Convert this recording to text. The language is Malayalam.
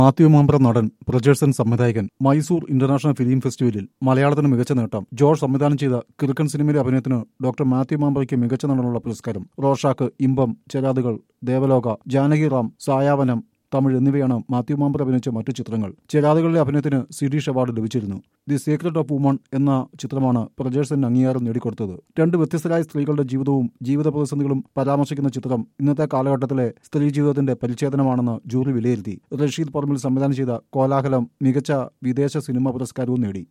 മാത്യു മാമ്പ്ര നടൻ പ്രജേഴ്സൺ സംവിധായകൻ മൈസൂർ ഇന്റർനാഷണൽ ഫിലിം ഫെസ്റ്റിവലിൽ മലയാളത്തിന് മികച്ച നേട്ടം ജോർജ് സംവിധാനം ചെയ്ത കിറുക്കൻ സിനിമയിലെ അഭിനയത്തിന് ഡോക്ടർ മാത്യു മാമ്പ്രയ്ക്ക് മികച്ച നടനുള്ള പുരസ്കാരം റോഷാക്ക് ഇമ്പം ചെരാതുകൾ ദേവലോക ജാനകി റാം സായാവനം തമിഴ് എന്നിവയാണ് മാത്യു മാമ്പർ അഭിനയിച്ച മറ്റു ചിത്രങ്ങൾ ചെരാതുകളിലെ അഭിനയത്തിന് സിഡീഷ് അവാർഡ് ലഭിച്ചിരുന്നു ദി സീക്രട്ട് ഓഫ് വുമൺ എന്ന ചിത്രമാണ് പ്രജേഴ്സന് അംഗീകാരം നേടിക്കൊടുത്തത് രണ്ട് വ്യത്യസ്തരായ സ്ത്രീകളുടെ ജീവിതവും ജീവിത പ്രതിസന്ധികളും പരാമർശിക്കുന്ന ചിത്രം ഇന്നത്തെ കാലഘട്ടത്തിലെ സ്ത്രീ ജീവിതത്തിന്റെ പരിച്ഛേദനമാണെന്ന് ജൂറി വിലയിരുത്തി റഷീദ് പറമ്പിൽ സംവിധാനം ചെയ്ത കോലാഹലം മികച്ച വിദേശ സിനിമാ പുരസ്കാരവും നേടി